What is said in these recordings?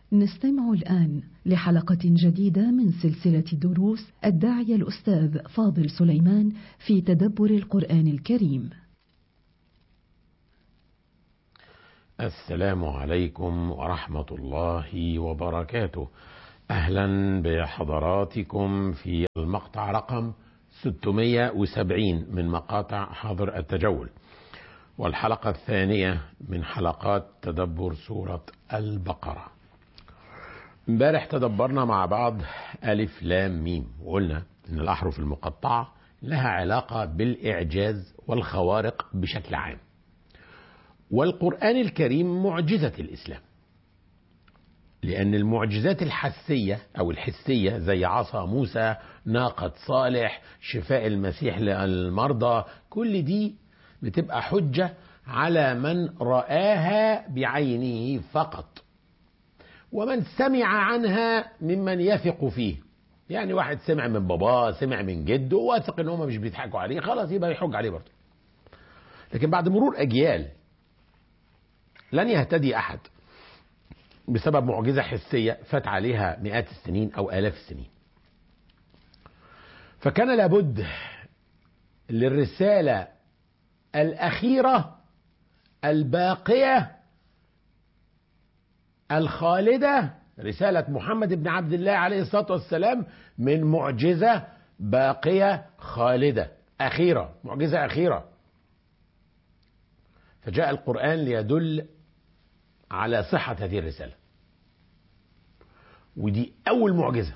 نستمع الآن لحلقة جديدة من سلسلة دروس الداعية الأستاذ فاضل سليمان في تدبر القرآن الكريم. السلام عليكم ورحمة الله وبركاته. أهلا بحضراتكم في المقطع رقم 670 من مقاطع حظر التجول. والحلقة الثانية من حلقات تدبر سورة البقرة. امبارح تدبرنا مع بعض ألف لام ميم وقلنا إن الأحرف المقطعة لها علاقة بالإعجاز والخوارق بشكل عام. والقرآن الكريم معجزة الإسلام. لأن المعجزات الحسية أو الحسية زي عصا موسى، ناقة صالح، شفاء المسيح للمرضى، كل دي بتبقى حجة على من رآها بعينه فقط. ومن سمع عنها ممن يثق فيه يعني واحد سمع من باباه سمع من جده واثق ان هم مش بيضحكوا عليه خلاص يبقى يحج عليه برضه لكن بعد مرور اجيال لن يهتدي احد بسبب معجزه حسيه فات عليها مئات السنين او الاف السنين فكان لابد للرساله الاخيره الباقيه الخالدة رسالة محمد بن عبد الله عليه الصلاة والسلام من معجزة باقية خالدة أخيرة معجزة أخيرة فجاء القرآن ليدل على صحة هذه الرسالة ودي أول معجزة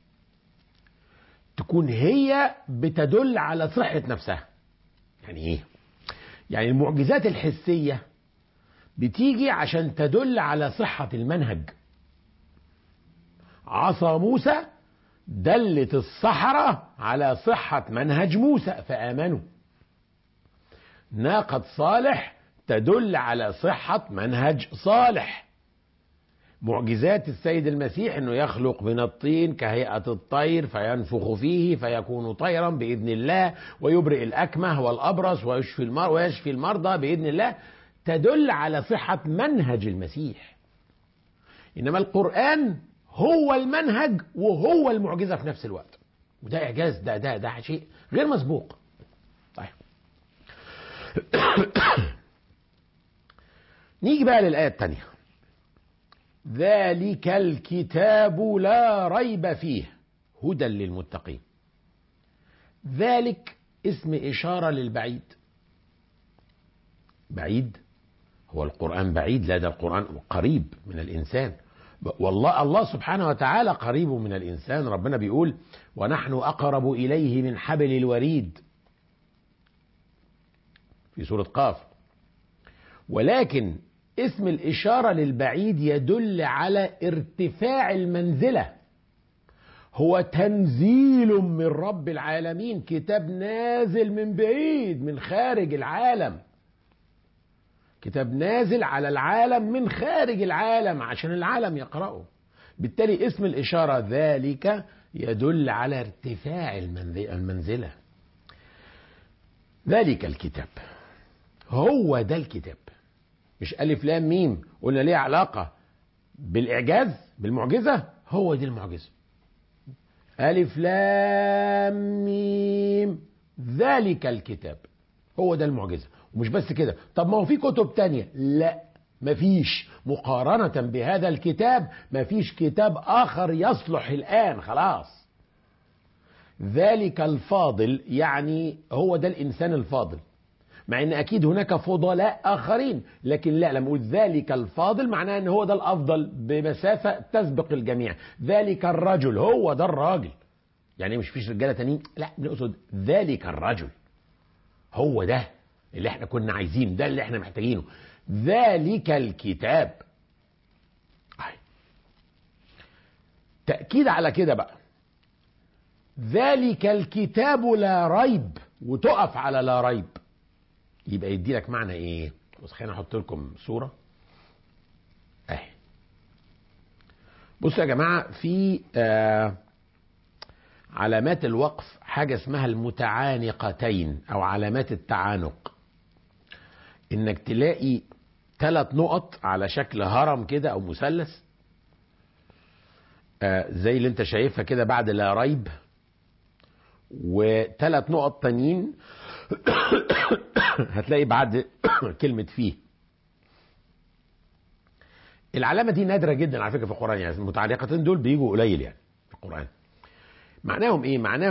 تكون هي بتدل على صحة نفسها يعني إيه؟ يعني المعجزات الحسية بتيجي عشان تدل على صحة المنهج عصا موسى دلت الصحراء على صحة منهج موسى فآمنوا ناقة صالح تدل على صحة منهج صالح معجزات السيد المسيح انه يخلق من الطين كهيئة الطير فينفخ فيه فيكون طيرا بإذن الله ويبرئ الأكمه والأبرص ويشفي المر ويشفي المرضى بإذن الله تدل على صحة منهج المسيح إنما القرآن هو المنهج وهو المعجزة في نفس الوقت وده إعجاز ده ده ده شيء غير مسبوق طيب نيجي بقى للآية الثانية ذلك الكتاب لا ريب فيه هدى للمتقين ذلك اسم إشارة للبعيد بعيد هو القرآن بعيد لا ده القرآن قريب من الإنسان والله الله سبحانه وتعالى قريب من الإنسان ربنا بيقول ونحن أقرب إليه من حبل الوريد في سورة قاف ولكن اسم الإشارة للبعيد يدل على ارتفاع المنزلة هو تنزيل من رب العالمين كتاب نازل من بعيد من خارج العالم كتاب نازل على العالم من خارج العالم عشان العالم يقرأه بالتالي اسم الإشارة ذلك يدل على ارتفاع المنزلة ذلك الكتاب هو ده الكتاب مش ألف لام ميم قلنا ليه علاقة بالإعجاز بالمعجزة هو دي المعجزة ألف لام ميم ذلك الكتاب هو ده المعجزة ومش بس كده طب ما هو في كتب تانية لا مفيش مقارنة بهذا الكتاب مفيش كتاب آخر يصلح الآن خلاص ذلك الفاضل يعني هو ده الإنسان الفاضل مع ان اكيد هناك فضلاء اخرين لكن لا لما اقول ذلك الفاضل معناه ان هو ده الافضل بمسافه تسبق الجميع ذلك الرجل هو ده الراجل يعني مش فيش رجاله تانيين لا بنقصد ذلك الرجل هو ده اللي احنا كنا عايزينه ده اللي احنا محتاجينه ذلك الكتاب تأكيد على كده بقى ذلك الكتاب لا ريب وتقف على لا ريب يبقى يدي لك معنى ايه بص خلينا احط لكم صوره اهي بصوا يا جماعه في آه علامات الوقف حاجه اسمها المتعانقتين او علامات التعانق انك تلاقي ثلاث نقط على شكل هرم كده او مثلث آه زي اللي انت شايفها كده بعد لا ريب وثلاث نقط تانيين هتلاقي بعد كلمة فيه العلامة دي نادرة جدا على فكرة في القرآن يعني المتعلقتين دول بيجوا قليل يعني في القرآن معناهم ايه؟ معناهم